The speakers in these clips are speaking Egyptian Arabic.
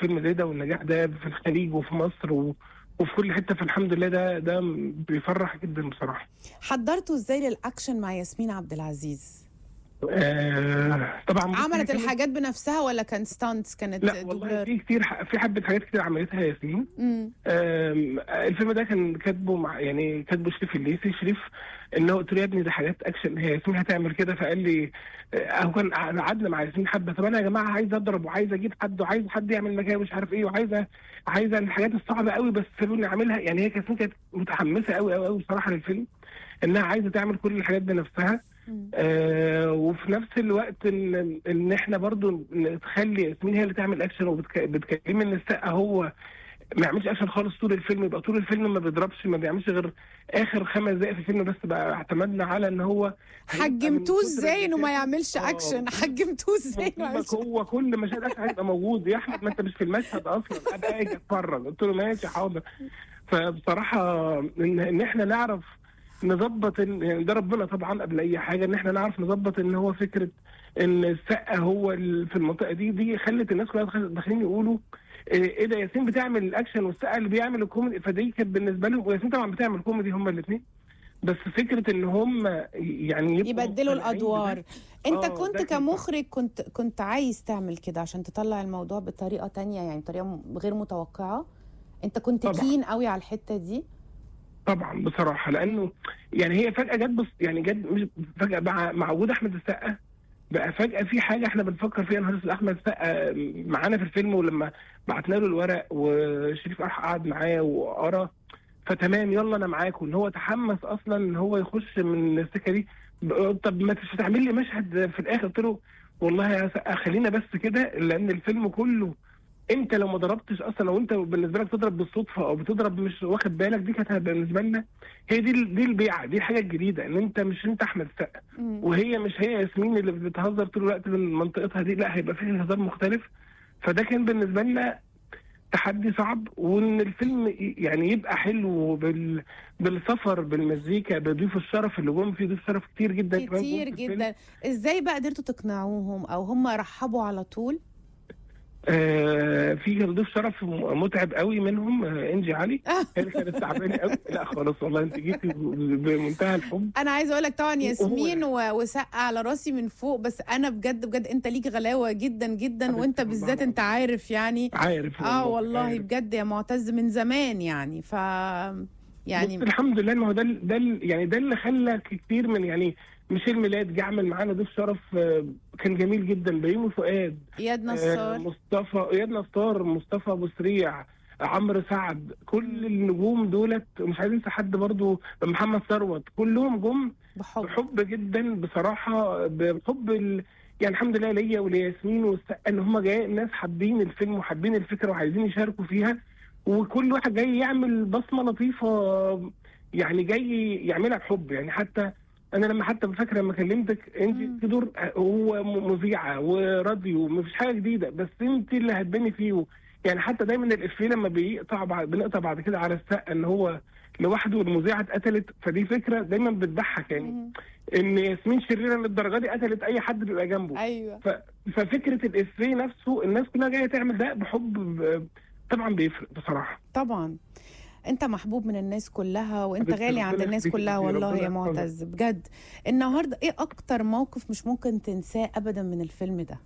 فيلم زي ده والنجاح ده في الخليج وفي مصر و... وفي كل حته فالحمد لله ده ده بيفرح جدا بصراحه حضرته ازاي للاكشن مع ياسمين عبد العزيز آه طبعا عملت في- الحاجات بنفسها ولا كان ستانتس كانت لا والله دوبلور في كتير في حبه حاجات كتير عملتها ياسمين مم. آم، الفيلم ده كان كاتبه مع يعني كاتبه شريف الليثي شريف ان هو قلت له يا ابني ده حاجات اكشن هي ياسمين هتعمل كده فقال لي آه، هو كان قعدنا مع ياسمين حبه طب انا يا جماعه عايز اضرب وعايز اجيب حد وعايز حد يعمل مكان مش عارف ايه وعايزه عايزه الحاجات الصعبه قوي بس سيبوني اعملها يعني هي ياسمين كانت متحمسه قوي قوي قوي بصراحه للفيلم انها عايزه تعمل كل الحاجات بنفسها مم. آه وفي نفس الوقت ان ان احنا برضو نخلي ياسمين هي اللي تعمل اكشن وبتكلمي ان السقا هو ما يعملش اكشن خالص طول الفيلم يبقى طول الفيلم ما بيضربش ما بيعملش غير اخر خمس دقائق في الفيلم بس بقى اعتمدنا على ان هو هيبقى من حجمتوه كتر ازاي انه ما الجدال- يعملش آه. اكشن حجمتوه ازاي إنه ما سيبك يعملش هو كل مشهد اكشن هيبقى موجود يا احمد ما انت مش في المشهد اصلا ابقى اجي اتفرج قلت له ماشي حاضر فبصراحه ان, إن احنا نعرف نظبط ال- يعني ده ربنا طبعا قبل اي حاجه ان احنا نعرف نظبط ان هو فكره ان السقا هو ال- في المنطقه دي دي خلت الناس كلها دخل- داخلين يقولوا ايه إيه ده ياسين بتعمل الاكشن والسقا اللي بيعمل الكوميدي فدي كانت بالنسبه لهم وياسين طبعا بتعمل كوميدي هما الاثنين بس فكره ان هم يعني يبقوا يبدلوا مقتنعين الادوار بده. انت آه، كنت ده كان كمخرج كنت كنت عايز تعمل كده عشان تطلع الموضوع بطريقه تانية يعني طريقه م- غير متوقعه انت كنت طبعاً. كين قوي على الحته دي طبعا بصراحه لانه يعني هي فجاه جت بص يعني جت مش فجاه مع مع وجود احمد السقا بقى فجاه في حاجه احنا بنفكر فيها نهار أسود احمد السقا معانا في الفيلم ولما بعتنا له الورق وشريف راح قعد معاه وقرا فتمام يلا انا معاكم ان هو تحمس اصلا ان هو يخش من السكه دي ب- طب ما تش- تعمل لي مشهد في الاخر قلت له والله يا سقا خلينا بس كده لان الفيلم كله انت لو ما ضربتش اصلا لو انت بالنسبه لك تضرب بالصدفه او بتضرب مش واخد بالك دي كانت هتبقى بالنسبه لنا هي دي ال- دي البيعه دي الحاجه الجديده ان انت مش انت احمد السقا مم. وهي مش هي ياسمين اللي بتهزر طول الوقت من منطقتها دي لا هيبقى فيه هزار مختلف فده كان بالنسبه لنا تحدي صعب وان الفيلم ي- يعني يبقى حلو بال بالسفر بالمزيكا بضيوف الشرف اللي جم فيه ضيوف شرف كتير جدا كمان جم كتير في الفيلم. جدا ازاي بقى قدرتوا تقنعوهم او هم رحبوا على طول آه في ضيف شرف م- متعب قوي منهم آه انجي علي هي اللي كانت تعبانه قوي لا خالص والله انت جيتي ب- بمنتهى الحب انا عايزه اقول لك طبعا وهو ياسمين و- وسقا على راسي من فوق بس انا بجد بجد انت ليك غلاوه جدا جدا حبيبتي وانت والله بالذات انت العظيم. عارف يعني عارف اه والله عارف. بجد يا معتز من زمان يعني ف يعني يعني الحمد لله ما هو ده ال- ده ال- يعني ده اللي خلى كتير من يعني ميشيل ميلاد جه عمل معانا ضيف شرف آه، كان جميل جدا بيومي فؤاد اياد آه، نصار مصطفى اياد نصار مصطفى ابو سريع عمرو سعد كل النجوم دولت ومش عايز انسى حد برضو محمد ثروت كلهم جم بحب بحب جدا بصراحه بحب ال... يعني الحمد لله ليا ولياسمين والسقا ان هم جاي الناس حابين الفيلم وحابين الفكره وعايزين يشاركوا فيها وكل واحد جاي يعمل بصمه لطيفه يعني جاي يعملها بحب يعني حتى انا لما حتى فاكره لما كلمتك انت مم. في دور هو م- مذيعه وراديو مفيش حاجه جديده بس انت اللي هتبني فيه يعني حتى دايما الافيه لما بيقطع بعد بنقطع بعد كده على السقا ان هو لوحده والمذيعه اتقتلت فدي فكره دايما بتضحك يعني مم. ان ياسمين شريره للدرجه دي قتلت اي حد بيبقى جنبه ايوه ف... ففكره الافيه نفسه الناس كلها جايه تعمل ده بحب ب- طبعا بيفرق بصراحه طبعا انت محبوب من الناس كلها وانت حبيبتي، غالي عند ربنا الناس يخليكي كلها يا والله ربنا يا يحفظك. معتز بجد النهارده ايه اكتر موقف مش ممكن تنساه ابدا من الفيلم ده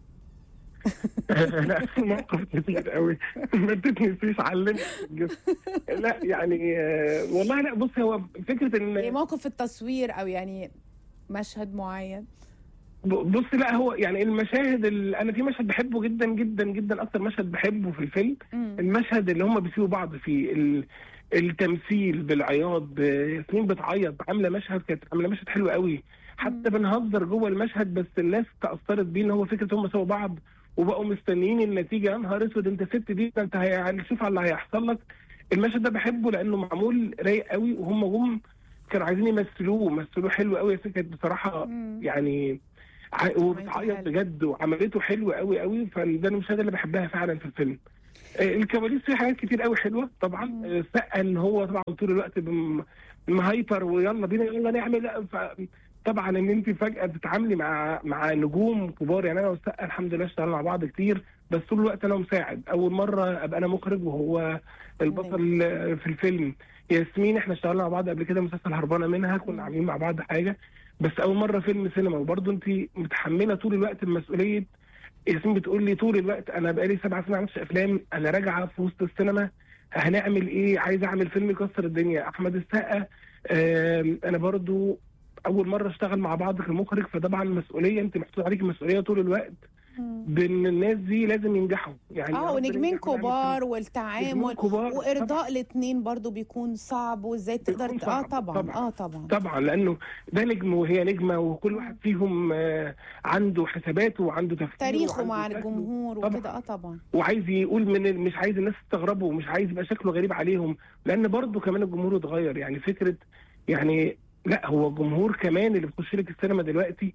لا في موقف كتير قوي ما تتنسيش علمت لا يعني آه، والله لا بص هو فكره ايه ان موقف التصوير او يعني مشهد معين بص لا هو يعني المشاهد اللي انا في مشهد بحبه جدا جدا جدا اكتر مشهد بحبه في الفيلم مم. المشهد اللي هم بيسيبوا بعض فيه ال- التمثيل بالعياط ب- ياسمين بتعيط عامله مشهد كانت عامله مشهد حلو قوي حتى بنهزر جوه المشهد بس الناس تاثرت بيه ان هو فكره هم سوا بعض وبقوا مستنيين النتيجه يا نهار اسود انت سبت دي ده انت هي- هنشوف على اللي هيحصل لك المشهد ده بحبه لانه معمول رايق قوي وهم جم كانوا عايزين يمثلوه مثلوه حلو قوي ياسمين كانت بصراحه مم. يعني ع- وبتعيط حلو. بجد وعملته حلو قوي قوي فده المشاهد اللي بحبها فعلا في الفيلم آه، الكواليس فيه حاجات كتير قوي حلوه طبعا مم. آه، سقا ان هو طبعا طول الوقت بم- مهايبر ويلا بينا يلا نعمل ف- طبعا ان انت فجاه بتتعاملي مع مع نجوم كبار يعني انا والسقا الحمد لله اشتغلنا مع بعض كتير بس طول الوقت انا مساعد اول مره ابقى انا مخرج وهو البطل في الفيلم ياسمين احنا اشتغلنا مع بعض قبل كده مسلسل هربانه منها كنا عاملين مع بعض حاجه بس اول مره فيلم سينما وبرضه انت متحمله طول الوقت المسؤوليه ياسمين بتقول لي طول الوقت انا بقالي سبع سنين ما عملتش افلام انا راجعه في وسط السينما هنعمل ايه عايز اعمل فيلم يكسر الدنيا احمد السقا آم، انا برضو اول مره اشتغل مع بعض كمخرج فطبعا مسؤوليه انت محطوط عليك مسؤوليه طول الوقت مم. بان الناس دي لازم ينجحوا يعني اه يا رب ونجمين ننجح ونعمل كبار فيلم. والتعامل نجمين كبار طبعاً. وارضاء الاثنين برضو بيكون صعب وازاي تقدر بيكون ت- اه صعب، طبعا طبعاً. اه طبعا طبعا لانه ده نجم وهي نجمه وكل واحد فيهم آه، عنده حساباته وعنده تفكيره تاريخه وعنده مع شكله. الجمهور طبعاً. وكده اه طبعا وعايز يقول من ال- مش عايز الناس تستغربه ومش عايز يبقى شكله غريب عليهم لان برضه كمان الجمهور اتغير يعني فكره يعني لا هو الجمهور كمان اللي بتخش لك السينما دلوقتي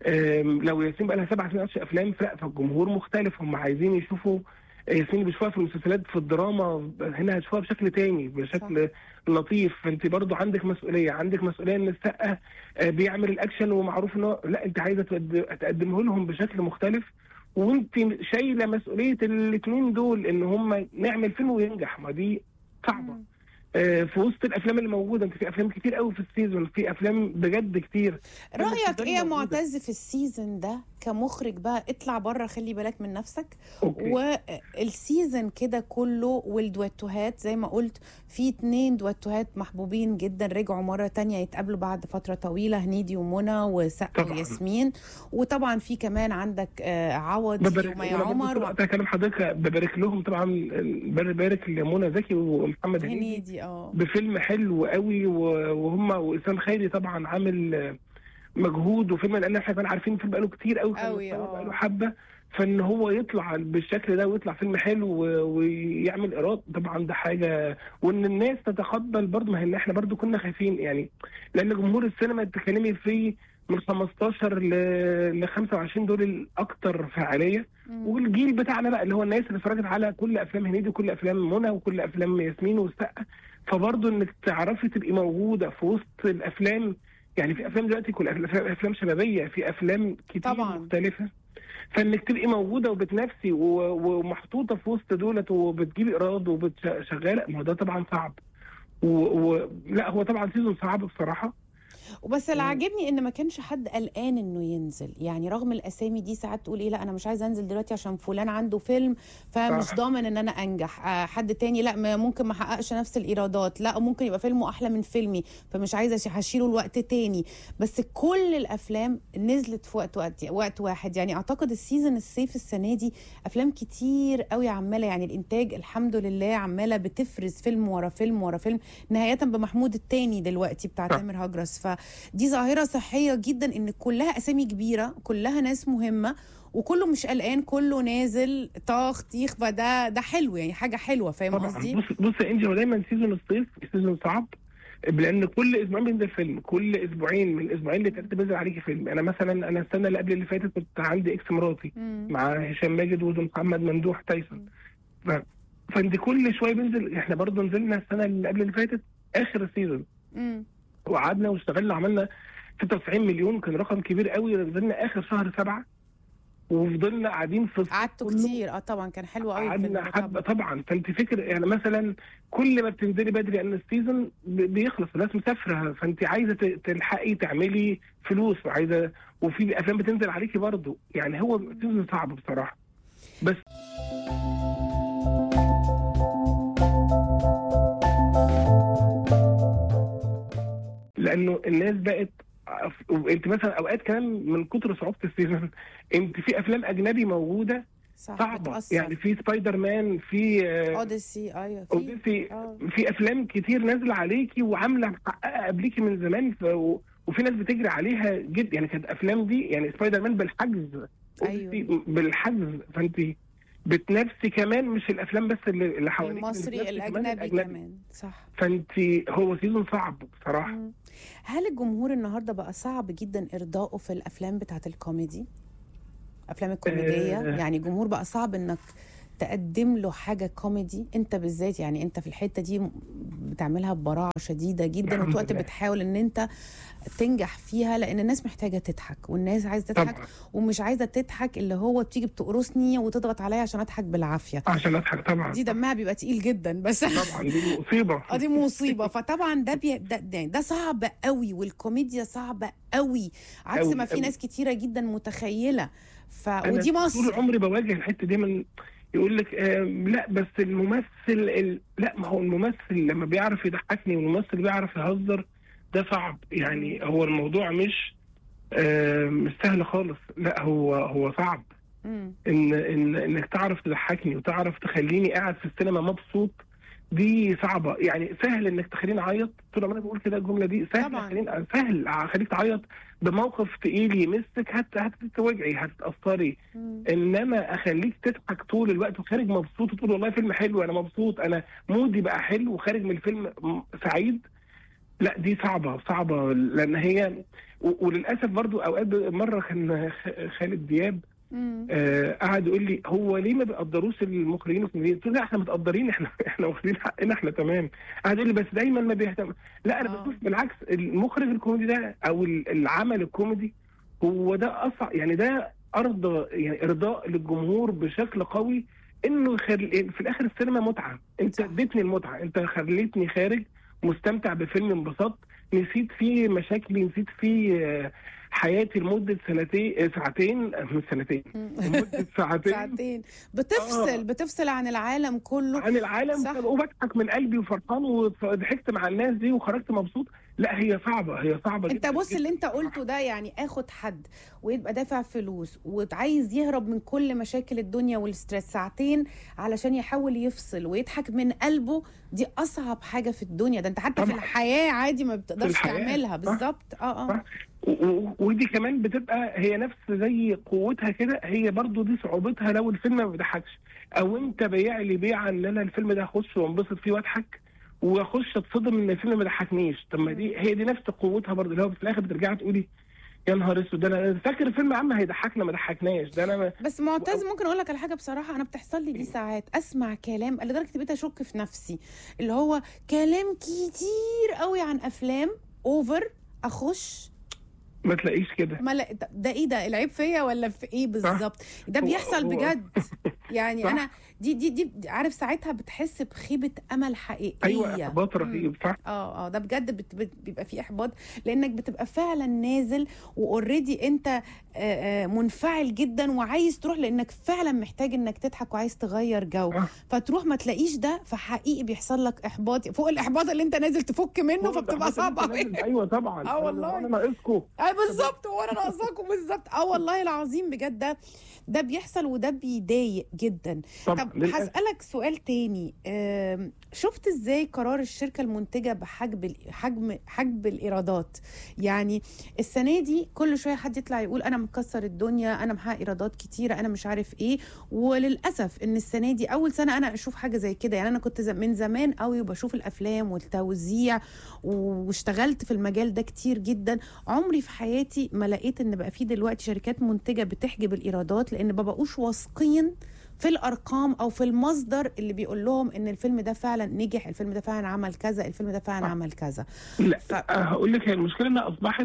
آم، لو ياسمين بقى لها سبع سنين عشر افلام لا فالجمهور مختلف هم عايزين يشوفوا ياسمين اللي بيشوفوها في المسلسلات في الدراما هنا هتشوفوها بشكل تاني بشكل لطيف فانت برضو عندك مسؤوليه عندك مسؤوليه ان السقا آه، بيعمل الاكشن ومعروف ان هو- لا انت عايزه تقد- تقدمه لهم بشكل مختلف وانت شايله مسؤوليه الاثنين دول ان هم نعمل فيلم وينجح ما دي صعبه مم. آه، في وسط الافلام اللي موجوده انت في افلام كتير قوي في السيزون في افلام بجد كتير رايك بتفضلي ايه يا موجودة. معتز في السيزون ده كمخرج بقى اطلع بره خلي بالك من نفسك اوكي والسيزون كده كله والدويتوهات زي ما قلت في اتنين دويتوهات محبوبين جدا رجعوا مرة تانية يتقابلوا بعد فترة طويلة هنيدي ومنى وسقا طبعاً. وياسمين وطبعا في كمان عندك آه، عوض ببارك وميا وأنا برضو عمر طول وقتها كلام حضرتك ببارك لهم طبعا ببارك لمنى زكي ومحمد هنيدي وهنيدي اه بفيلم حلو قوي و- وهم واسلام خيري طبعا عامل آه، مجهود وفيلم لان احنا كنا عارفين الفيلم بقاله كتير قوي كان قوي، متصور آه. بقاله حبه فان هو يطلع بالشكل ده ويطلع فيلم حلو و- ويعمل ايراد طبعا ده حاجه وان الناس تتقبل برضه ما هي إن احنا برضه كنا خايفين يعني لان جمهور السينما بتتكلمي فيه من 15 ل ل 25 دول الاكثر فعاليه مم. والجيل بتاعنا بقى اللي هو الناس اللي اتفرجت على كل افلام هنيدي وكل افلام منى وكل افلام ياسمين والسقا فبرضه انك تعرفي تبقي موجوده في وسط الافلام يعني في افلام دلوقتي كل افلام افلام شبابيه في افلام كتير طبعاً. مختلفه فانك تبقي موجوده وبتنافسي و- ومحطوطه في وسط دولت وبتجيبي ايراد وشغاله ما هو ده طبعا صعب و... و... لا هو طبعا سيزون صعب بصراحه وبس اللي مم. عاجبني ان ما كانش حد قلقان انه ينزل يعني رغم الاسامي دي ساعات تقول ايه لا انا مش عايزه انزل دلوقتي عشان فلان عنده فيلم فمش صح. ضامن ان انا انجح آه حد تاني لا ما- ممكن ما حققش نفس الايرادات لا ممكن يبقى فيلمه احلى من فيلمي فمش عايزه أش- هشيله الوقت تاني بس كل الافلام نزلت في وقت وقت, وقت واحد يعني اعتقد السيزون الصيف السنه دي افلام كتير قوي عماله يعني الانتاج الحمد لله عماله بتفرز فيلم ورا فيلم ورا فيلم نهايه بمحمود التاني دلوقتي بتاع صح. تامر هجرس فدي ظاهره صحيه جدا ان كلها اسامي كبيره كلها ناس مهمه وكله مش قلقان كله نازل طاخ تيخ فده ده حلو يعني حاجه حلوه فاهم طبعا قصدي؟ بص بص يا انجي هو دايما سيزون الصيف سيزون صعب لان كل اسبوعين بينزل فيلم كل اسبوعين من اسبوعين لثلاثه بينزل عليكي فيلم انا مثلا انا السنه اللي قبل اللي فاتت كنت عندي اكس مراتي مم. مع هشام ماجد ومحمد ممدوح تايسون ف... فانت كل شويه بينزل احنا برضه نزلنا السنه اللي قبل اللي فاتت اخر السيزون مم. وقعدنا واشتغلنا وعملنا 96 مليون كان رقم كبير قوي نزلنا اخر شهر سبعه وفضلنا قاعدين في قعدتوا كله. كتير اه طبعا كان حلو قوي الفيلم قعدنا ده حبه طبعا طبعا فانت فكر يعني مثلا كل ما بتنزلي بدري ان السيزون ب- بيخلص الناس مسافره فانت عايزه ت- تلحقي تعملي فلوس وعايزه وفي افلام بتنزل عليكي برضه يعني هو سيزون صعب بصراحه بس لانه الناس بقت انت مثلا اوقات كمان من كتر صعوبه السيزون انت في افلام اجنبي موجوده صح صعبه بتأثر. يعني في سبايدر مان في آه، اوديسي ايوه في اوديسي اه في افلام كتير نازله عليكي وعامله محققه قبليكي من زمان ف... و... وفي ناس بتجري عليها جدا يعني كانت افلام دي يعني سبايدر مان بالحجز أوديسي أيوة. بالحجز فانت بتنافسي كمان مش الافلام بس اللي, اللي حواليك المصري بتنافسي كمان الاجنبي كمان صح فانت هو سيزون صعب بصراحه مم. هل الجمهور النهارده بقى صعب جدا ارضائه في الافلام بتاعت الكوميدي افلام الكوميديه آه. يعني الجمهور بقى صعب انك تقدم له حاجه كوميدي انت بالذات يعني انت في الحته دي بتعملها ببراعه شديده جدا الحمد وطول لله. بتحاول ان انت تنجح فيها لان الناس محتاجه تضحك والناس عايزه تضحك طبعا ومش عايزه تضحك اللي هو بتيجي بتقرصني وتضغط عليا عشان اضحك بالعافيه عشان اضحك طبعا دي دمها بيبقى تقيل جدا بس طبعا دي مصيبه اه دي مصيبه فطبعا ده, بي... ده, ده ده صعب قوي والكوميديا صعبه قوي عكس قوي ما في قوي. ناس كتيره جدا متخيله ف أنا ودي طول مصر عمري بواجه الحته دي من يقول لك آه لا بس الممثل ال... لا ما هو الممثل لما بيعرف يضحكني والممثل بيعرف يهزر ده صعب يعني هو الموضوع مش آه مش سهل خالص لا هو هو صعب مم. ان ان انك تعرف تضحكني وتعرف تخليني قاعد في السينما مبسوط دي صعبه يعني سهل انك تخليني اعيط طول عمري بقول كده الجمله دي سهل طبعاً. خليني سهل اخليك تعيط بموقف تقيل يمسك هت هتتوجعي هتتاثري مم. انما اخليك تضحك طول الوقت وخارج مبسوط وتقول والله فيلم حلو انا مبسوط انا مودي بقى حلو وخارج من الفيلم م- سعيد لا دي صعبه صعبه لان هي و- وللاسف برضو اوقات ب- مره كان خ- خالد دياب مم. آه قعد يقول لي هو ليه ما بيقدروش المخرجين والكوميديين؟ قلت له لا احنا متقدرين احنا احنا واخدين حقنا احنا تمام. قعد يقول لي بس دايما ما بيهتم لا انا آه. بشوف بالعكس المخرج الكوميدي ده او ال- العمل الكوميدي هو ده اصعب يعني ده ارض يعني ارضاء للجمهور بشكل قوي انه يخل... في الاخر السينما متعه انت صح. اديتني المتعه انت خليتني خارج مستمتع بفيلم انبسطت نسيت فيه مشاكلي نسيت فيه آه، حياتي لمده سنتين آه، ساعتين آه، مش سنتين مم. لمده ساعتين ساعتين بتفصل آه. بتفصل عن العالم كله عن العالم صح. وبضحك من قلبي وفرحان وضحكت مع الناس دي وخرجت مبسوط لا هي صعبه هي صعبه انت جدا بص جداً اللي انت بصراحة. قلته ده يعني اخد حد ويبقى دافع فلوس وعايز يهرب من كل مشاكل الدنيا والستريس ساعتين علشان يحاول يفصل ويضحك من قلبه دي اصعب حاجه في الدنيا ده انت حتى في طبعاً. الحياه عادي ما بتقدرش الحياة، تعملها صح. بالظبط اه اه صح. و- و- ودي كمان بتبقى هي نفس زي قوتها كده هي برضو دي صعوبتها لو الفيلم ما بيضحكش او انت بايع لي بيعه ان انا الفيلم ده اخش وانبسط فيه واضحك واخش اتصدم ان الفيلم ما ضحكنيش طب ما دي هي دي نفس قوتها برضو اللي هو في الاخر بترجعي تقولي يا نهار اسود ده انا فاكر الفيلم يا عم هيضحكنا ما ضحكناش ده انا ما بس معتز ممكن اقول لك على حاجه بصراحه انا بتحصل لي دي ساعات اسمع كلام لدرجه بقيت اشك في نفسي اللي هو كلام كتير قوي عن افلام اوفر اخش ما تلاقيش كده ما لا ده- ده ايه ده العيب فيا ولا في ايه بالظبط ده هو- بيحصل هو- بجد يعني صح. انا دي دي دي عارف ساعتها بتحس بخيبه امل حقيقيه ايوه احباط رهيب صح اه اه ده بجد بت بت بيبقى فيه احباط لانك بتبقى فعلا نازل واوريدي انت آه، آه، منفعل جدا وعايز تروح لانك فعلا محتاج انك تضحك وعايز تغير جو آه. فتروح ما تلاقيش ده فحقيقي بيحصل لك احباط فوق الاحباط اللي انت نازل تفك منه هو فبتبقى الإحباط صعبه اللي قوي أنت نازل- ايوه طبعا آه والله. انا ناقصكم اي بالظبط هو انا ناقصاكم بالظبط اه والله العظيم بجد ده ده بيحصل وده بيضايق جدا طبعا طب للأسف. هسألك سؤال تاني آم، شفت ازاي قرار الشركة المنتجة بحجب ال- حجم حجب الإيرادات يعني السنة دي كل شوية حد يطلع يقول أنا مكسر الدنيا أنا محقق إيرادات كتيرة أنا مش عارف إيه وللأسف إن السنة دي أول سنة أنا أشوف حاجة زي كده يعني أنا كنت ز- من زمان قوي وبشوف الأفلام والتوزيع واشتغلت في المجال ده كتير جدا عمري في حياتي ما لقيت ان بقى في دلوقتي شركات منتجه بتحجب الايرادات لان ما بقوش واثقين في الارقام او في المصدر اللي بيقول لهم ان الفيلم ده فعلا نجح الفيلم ده فعلا عمل كذا الفيلم ده فعلا صح. عمل كذا لا ف... أه، هقول لك هي المشكله انها اصبحت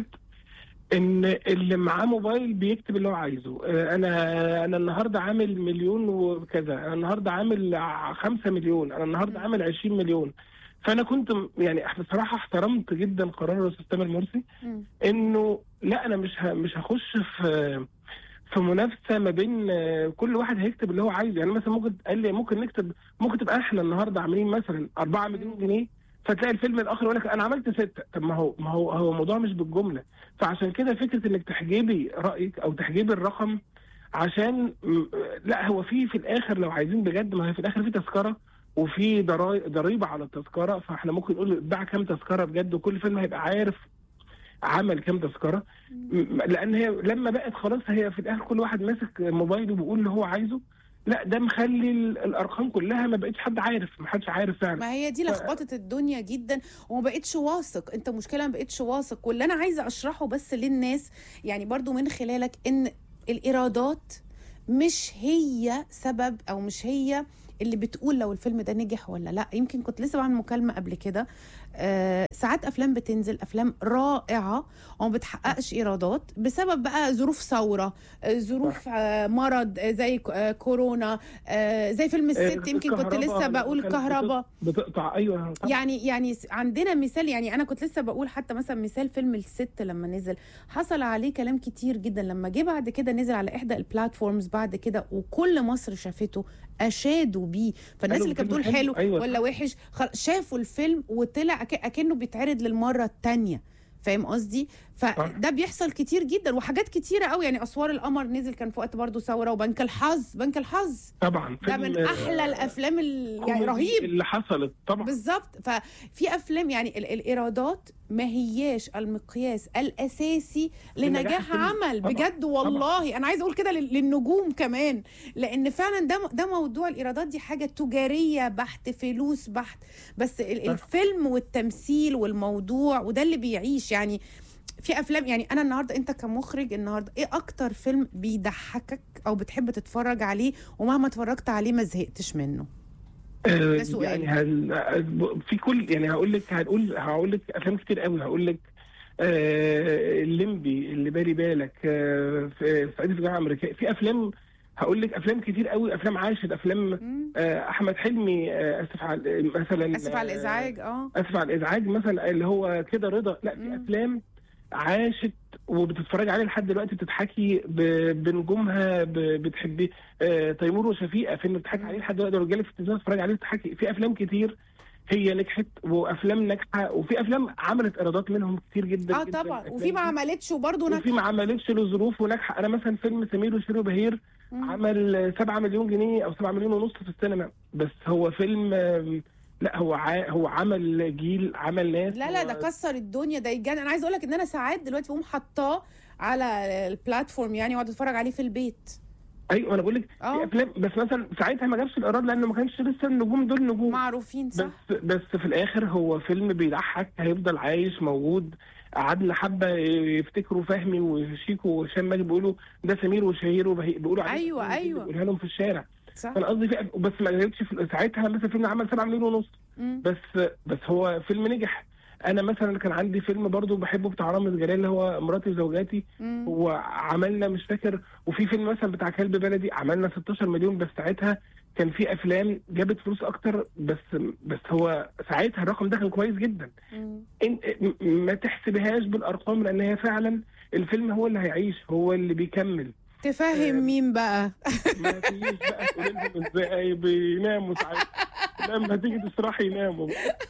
ان اللي معاه موبايل بيكتب اللي هو عايزه أه، انا انا النهارده عامل مليون وكذا انا النهارده عامل ع- خمسة مليون انا النهارده مم. عامل 20 مليون فانا كنت م- يعني بصراحه احترمت جدا قرار الاستاذ تامر مرسي مم. انه لا انا مش ه- مش هخش في في منافسه ما بين آه، كل واحد هيكتب اللي هو عايزه يعني مثلا ممكن قال لي ممكن نكتب ممكن تبقى احنا النهارده عاملين مثلا 4 مليون جنيه فتلاقي الفيلم الاخر يقول لك انا عملت ستة طب ما هو ما هو هو الموضوع مش بالجمله فعشان كده فكره انك تحجبي رايك او تحجبي الرقم عشان م- لا هو في في الاخر لو عايزين بجد ما هي في الاخر في تذكره وفي ضراي- ضريبه على التذكره فاحنا ممكن نقول اتباع كام تذكره بجد وكل فيلم هيبقى عارف عمل كام تذكره م- لان هي لما بقت خلاص هي في الاخر كل واحد ماسك موبايله بيقول اللي هو عايزه لا ده مخلي ال- الارقام كلها ما بقتش حد عارف ما حدش عارف فعلا ما هي دي لخبطه الدنيا جدا وما بقتش واثق انت مشكله ما بقتش واثق واللي انا عايزه اشرحه بس للناس يعني برضو من خلالك ان الايرادات مش هي سبب او مش هي اللي بتقول لو الفيلم ده نجح ولا لا يمكن كنت لسه بعمل مكالمه قبل كده آه ساعات افلام بتنزل افلام رائعه وما بتحققش ايرادات بسبب بقى ظروف ثوره آه ظروف آه مرض آه زي ك- آه كورونا آه زي فيلم الست يمكن كنت الكهرباء لسه بقول كانت كهرباء بتقطع ايوه طبعاً. يعني يعني س- عندنا مثال يعني انا كنت لسه بقول حتى مثلا مثال فيلم الست لما نزل حصل عليه كلام كتير جدا لما جه بعد كده نزل على احدى البلاتفورمز بعد كده وكل مصر شافته اشادوا بيه فالناس قالوا اللي كانت الفيلم بتقول حلو حلو. أيوة ولا وحش خل- شافوا الفيلم وطلع أك- اكنه بيتعرض للمره الثانيه فاهم قصدي فده بيحصل كتير جدا وحاجات كتيره قوي يعني اسوار القمر نزل كان في وقت برضه ثوره وبنك الحظ بنك الحظ طبعا ده فيلم، من احلى آه، الافلام ال- يعني كوميدي رهيب اللي حصلت طبعا بالظبط ففي افلام يعني ال- الايرادات ما هياش المقياس الاساسي لنجاح لنجاح الفيلم. عمل طبعاً. بجد والله انا عايزه اقول كده لل- للنجوم كمان لان فعلا ده ده موضوع الايرادات دي حاجه تجاريه بحت فلوس بحت بس ال- صح. الفيلم والتمثيل والموضوع وده اللي بيعيش يعني في افلام يعني انا النهارده انت كمخرج النهارده ايه اكتر فيلم بيضحكك او بتحب تتفرج عليه ومهما اتفرجت عليه ما زهقتش منه آه، ده سؤال. يعني هل في كل يعني هقول لك هقول هقول لك افلام كتير قوي هقول لك آه الليمبي اللي بالي بالك آه في صعيدي في الجامعه الامريكيه في افلام هقول لك افلام كتير قوي افلام عاشت افلام مم. آه احمد حلمي آه اسف على مثلا اسف على الازعاج اه اسف على الازعاج مثلا اللي هو كده رضا لا في مم. افلام عاشت وبتتفرج عليها لحد دلوقتي بتضحكي ب- بنجومها ب- بتحبي آه تيمور وشفيقه فيلم بتضحكي عليه لحد دلوقتي الرجاله في التلفزيون تتفرج عليه تضحكي في افلام كتير هي نجحت وافلام ناجحه وفي افلام عملت ايرادات منهم كتير جدا اه جداً. طبعا أفلام وفي ما دي. عملتش وبرضه وفي ناجحه ما عملتش له ظروف وناجحه انا مثلا فيلم سمير وشيرو بهير مم. عمل 7 مليون جنيه او 7 مليون ونص في السينما بس هو فيلم آم، لا هو ع... هو عمل جيل عمل ناس لا لا هو- ده كسر الدنيا ده يتجنن انا عايزه اقول لك ان انا ساعات دلوقتي بقوم حاطاه على البلاتفورم يعني واقعد اتفرج عليه في البيت ايوه انا بقول لك اه في افلام بس مثلا ساعتها ما جابش الايراد لانه ما كانش لسه النجوم دول نجوم معروفين صح بس بس في الاخر هو فيلم بيضحك هيفضل عايش موجود قعدنا حبه يفتكروا فهمي وشيكو وهشام ماجد بيقولوا ده سمير وشهير وبهي بيقولوا عليه أيوة، سمير أيوة. بيقولها لهم في الشارع صح انا قصدي في بس ما جابش في ساعتها مثلا فيلم عمل 7 مليون ونص مم. بس بس هو فيلم نجح انا مثلا كان عندي فيلم برضو بحبه بتاع رامز جلال اللي هو مراتي وزوجاتي مم. هو عملنا مش فاكر وفي فيلم مثلا بتاع كلب بلدي عملنا 16 مليون بس ساعتها كان في افلام جابت فلوس اكتر بس بس هو ساعتها الرقم ده كان كويس جدا مم. إن م- ما تحسبهاش بالارقام لان هي فعلا الفيلم هو اللي هيعيش هو اللي بيكمل تفهم آه. مين بقى ما فيش بقى تقول لهم ازاي بيناموا ساعتها لما تيجي تسرحي يناموا بقى.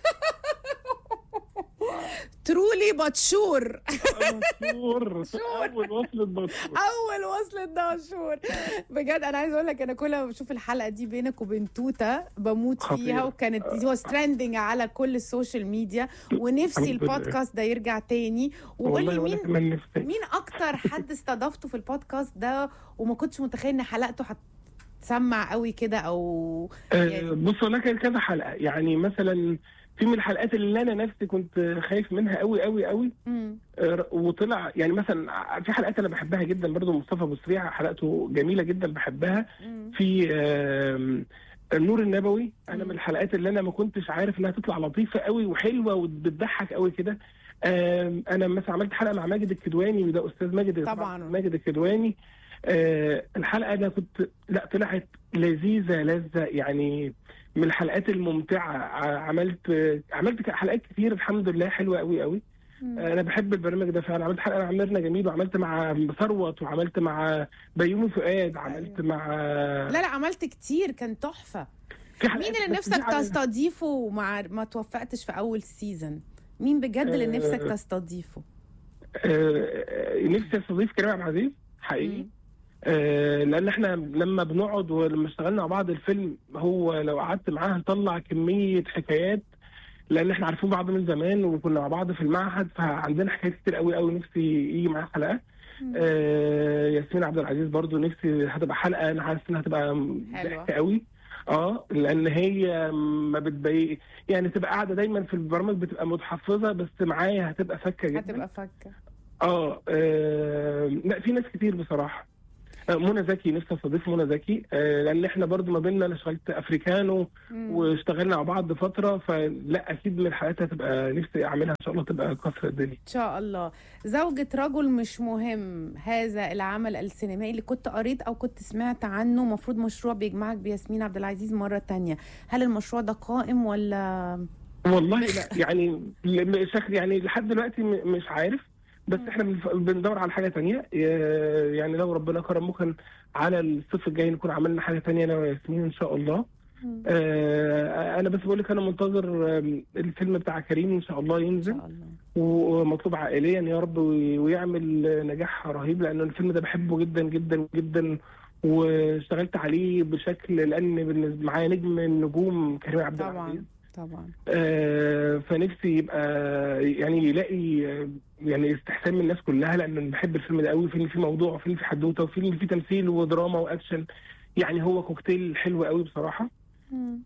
ترولي باتشور مشهور اول وصلة بطل اول وصلة ده مشهور بجد انا عايزه اقول لك انا كل ما بشوف الحلقه دي بينك وبين توته بموت خطير. فيها وكانت دي واز ترندنج على كل السوشيال ميديا ونفسي الحمد لله. البودكاست ده يرجع تاني وقول لي والله وانا مين كمان نفسي مين اكتر حد استضافته في البودكاست ده وما كنتش متخيل ان حلقته هتسمع قوي كده او يعني- آه، بص هناك كان كذا حلقه يعني مثلا في من الحلقات اللي انا نفسي كنت خايف منها قوي قوي قوي مم. آه، وطلع يعني مثلا في حلقات انا بحبها جدا برضو مصطفى ابو سريع حلقته جميله جدا بحبها مم. في آم، النور النبوي انا مم. من الحلقات اللي انا ما كنتش عارف انها تطلع لطيفه قوي وحلوه وبتضحك قوي كده آم، انا مثلا عملت حلقه مع ماجد الكدواني وده استاذ ماجد طبعاً. ماجد الكدواني آه، الحلقه انا كنت لا طلعت لذيذه لذه يعني من الحلقات الممتعه ع- عملت عملت حلقات كتير الحمد لله حلوه قوي قوي مم. انا بحب البرنامج ده فعلا عملت حلقه مع ميرنا جميل وعملت مع ثروت وعملت مع بيومي فؤاد عملت أيوة. مع لا لا عملت كتير كان تحفه في حلقات مين اللي بس نفسك دي على- تستضيفه ومع ما توفقتش في اول سيزون مين بجد اللي آه، نفسك تستضيفه آه، نفسي استضيف كريم عبد العزيز حقيقي مم. آه، لان احنا لما بنقعد ولما اشتغلنا مع بعض الفيلم هو لو قعدت معاه هنطلع كميه حكايات لان احنا عارفين بعض من زمان وكنا مع بعض في المعهد فعندنا حكايات كتير قوي قوي نفسي يجي معاه حلقه مم. آه ياسمين عبد العزيز برضو نفسي هتبقى حلقه انا حاسس انها هتبقى حلوة. ضحك قوي اه لان هي ما بتبي يعني تبقى قاعده دايما في البرامج بتبقى متحفظه بس معايا هتبقى فكه جدا هتبقى فكه اه آه، لا في ناس كتير بصراحه آه، منى زكي نفسي استضيف منى زكي آه، لان احنا برضو ما بيننا انا اشتغلت افريكانو مم. واشتغلنا مع بعض فتره فلا اكيد من الحلقات هتبقى نفسي اعملها ان شاء الله تبقى كسر الدنيا ان شاء الله زوجة رجل مش مهم هذا العمل السينمائي اللي كنت قريت او كنت سمعت عنه مفروض مشروع بيجمعك بياسمين عبد العزيز مرة تانية هل المشروع ده قائم ولا والله لا يعني ل- شكل يعني لحد دلوقتي م- مش عارف بس احنا بنف- بندور على حاجه تانية ي- يعني لو ربنا كرم ممكن على الصيف الجاي نكون عملنا حاجه تانية انا وياسمين ان شاء الله آه، انا بس بقول لك انا منتظر آم، الفيلم بتاع كريم ان شاء الله ان ينزل شاء الله ومطلوب عائليا يا رب وي- ويعمل نجاح رهيب لان الفيلم ده بحبه جدا جدا جدا واشتغلت عليه بشكل لان بالنسبه معايا نجم من نجوم كريم عبد العزيز طبعا طبعا آه، فنفسي يبقى يعني يلاقي آه، يعني استحسان من الناس كلها لان أنا بحب الفيلم ده قوي فيلم فيه موضوع وفيلم فيه حدوته وفيلم فيه تمثيل ودراما واكشن يعني هو كوكتيل حلو قوي بصراحه مم.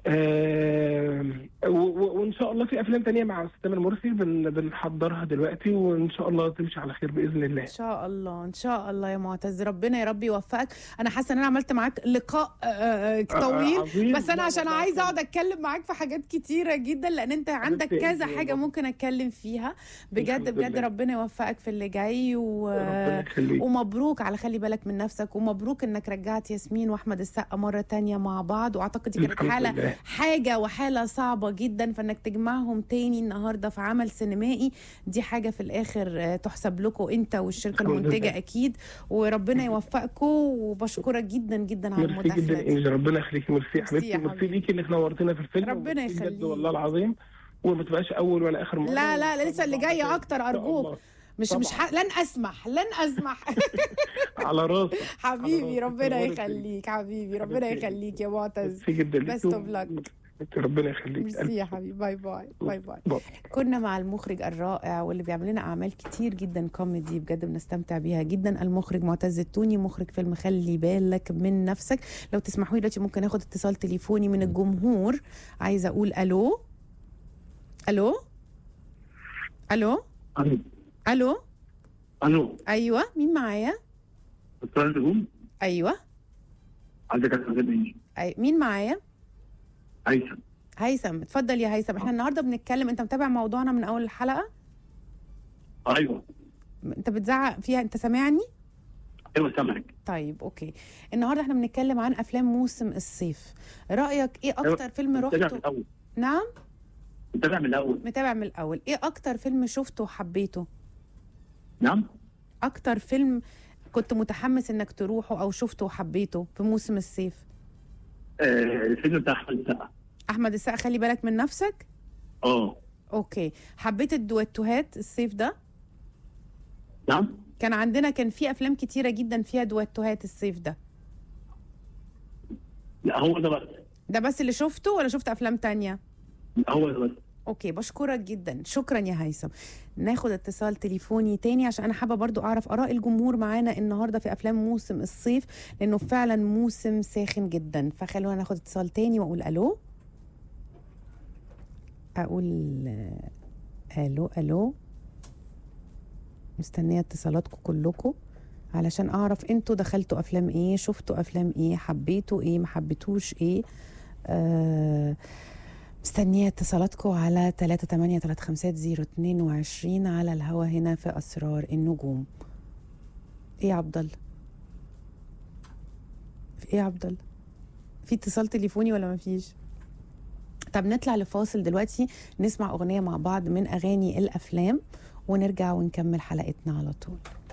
آه، و- و- وان شاء الله في افلام تانية مع استاذ تامر مرسي بن- بنحضرها دلوقتي وان شاء الله تمشي على خير باذن الله ان شاء الله ان شاء الله يا معتز ربنا يا رب يوفقك انا حاسه ان انا عملت معاك لقاء آه، آه، طويل آه، عظيم. بس انا لا، عشان لا، عايزه لا. اقعد اتكلم معاك في حاجات كتيره جدا لان انت عندك حبيبتي كذا انتي حاجه والله. ممكن اتكلم فيها بجد الحمد بجد لله. ربنا يوفقك في اللي جاي و... ربنا يخليك ومبروك على خلي بالك من نفسك ومبروك انك رجعت ياسمين واحمد السقا مره تانية مع بعض واعتقد دي كانت الحمد حاله لله. حاجه وحاله صعبه جدا فانك تجمعهم تاني النهارده في عمل سينمائي دي حاجه في الاخر آه، تحسب لكم انت والشركه الحمد المنتجه لله. اكيد وربنا يوفقكم وبشكرك جدا جدا على ميرسي المداخله جدا دي انجي ربنا يخليكي ميرسي يا ميرسي يا حبيبتي ميرسي حبيبي. ليكي انك نورتنا في الفيلم ربنا وميرسي بجد يخليك. والله العظيم وما تبقاش اول ولا اخر مره لا لا وإن لسه شاء اللي الله جاي خير. اكتر إن شاء ارجوك الله. مش مش طبعاً. ح... لن اسمح لن اسمح على راسك حبيبي خلاص، ربنا تنورتي. يخليك حبيبي ربنا حبيبتي. يخليك يا معتز ميرسي جدا Best ليكي of luck. ربنا يخليك ميرسي يا حبيبي باي باي باي باي باي. كنا مع المخرج الرائع واللي بيعمل لنا اعمال كتير جدا كوميدي بجد بنستمتع بيها جدا المخرج معتز التوني مخرج فيلم خلي بالك من نفسك لو تسمحوا لي دلوقتي ممكن اخد اتصال تليفوني من الجمهور عايزه اقول الو الو الو الو الو الو ايوه مين معايا دكتور نجوم ايوه عندك اسئله أي... مين معايا هيثم هيثم اتفضل يا هيثم احنا النهارده بنتكلم انت متابع موضوعنا من اول الحلقه ايوه انت بتزعق فيها انت سامعني ايوه سامعك طيب اوكي النهارده احنا بنتكلم عن افلام موسم الصيف رايك ايه أيوة. اكتر فيلم متابع من رحته الاول نعم متابع من الاول متابع من الاول ايه اكتر فيلم شفته وحبيته نعم اكتر فيلم كنت متحمس انك تروحه او شفته وحبيته في موسم الصيف آه الفيلم بتاع احمد السقا احمد السقا خلي بالك من نفسك اه اوكي حبيت الدويتوهات الصيف ده نعم كان عندنا كان في افلام كتيره جدا فيها دويتوهات الصيف ده لا هو ده بس ده بس اللي شفته ولا شفت افلام تانية لا هو ده بس اوكي بشكرك جدا شكرا يا هيثم ناخد اتصال تليفوني تاني عشان انا حابه برضو اعرف اراء الجمهور معانا النهارده في افلام موسم الصيف لانه فعلا موسم ساخن جدا فخلونا ناخد اتصال تاني واقول الو اقول آه، الو الو مستنيه اتصالاتكم كلكم علشان اعرف انتوا دخلتوا افلام ايه شفتوا افلام ايه حبيتوا ايه ما حبيتوش ايه آه مستنية اتصالاتكم على 3835022 على الهوا هنا في أسرار النجوم إيه يا عبد الله؟ في إيه يا عبد الله؟ في اتصال تليفوني ولا مفيش؟ طب نطلع لفاصل دلوقتي نسمع أغنية مع بعض من أغاني الأفلام ونرجع ونكمل حلقتنا على طول